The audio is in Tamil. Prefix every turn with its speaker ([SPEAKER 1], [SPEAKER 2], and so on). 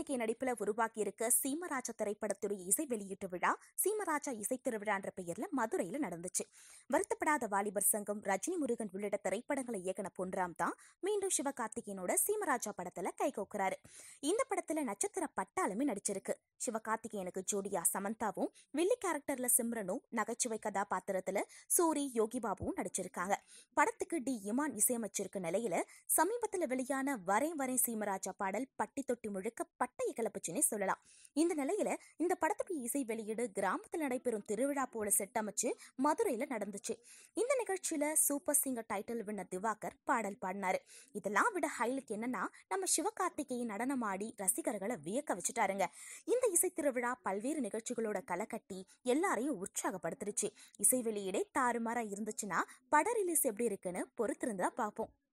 [SPEAKER 1] சிவகார்த்திகேயன் நடிப்புல உருவாக்கி இருக்க சீமராஜா திரைப்படத்துடைய இசை வெளியீட்டு விழா சீமராஜா இசை திருவிழா என்ற பெயர்ல மதுரையில நடந்துச்சு வருத்தப்படாத வாலிபர் சங்கம் ரஜினி முருகன் உள்ளிட்ட திரைப்படங்களை இயக்குன பொன்ராம் தான் மீண்டும் சிவகார்த்திகேயனோட சீமராஜா படத்துல கை கோக்குறாரு இந்த படத்துல நட்சத்திர பட்டாலுமே நடிச்சிருக்கு சிவகார்த்திகேயனுக்கு ஜோடியா சமந்தாவும் வில்லி கேரக்டர்ல சிம்ரனும் நகைச்சுவை கதாபாத்திரத்துல சூரி யோகி பாபுவும் நடிச்சிருக்காங்க படத்துக்கு டி இமான் இசையமைச்சிருக்க நிலையில சமீபத்துல வெளியான வரே வரே சீமராஜா பாடல் பட்டி தொட்டி முழுக்க பட்டைய கிளப்புச்சுன்னே சொல்லலாம் இந்த நிலையில இந்த படத்துடைய இசை வெளியீடு கிராமத்தில் நடைபெறும் திருவிழா போல செட் அமைச்சு மதுரையில நடந்துச்சு இந்த நிகழ்ச்சியில super singer title winner Divakar பாடல் பாடினாரு இதெல்லாம் விட ஹைலைட் என்னன்னா நம்ம சிவகார்த்திகேயன் நடனமாடி ரசிகர்களை வியக்க வச்சுட்டாருங்க இந்த இசை திருவிழா பல்வேறு நிகழ்ச்சிகளோட கலக்கட்டி எல்லாரையும் உற்சாகப்படுத்திருச்சு இசை வெளியீடே தாறுமாறா இருந்துச்சுன்னா பட ரிலீஸ் எப்படி இருக்குன்னு பொறுத்திருந்தா பார்ப்போம்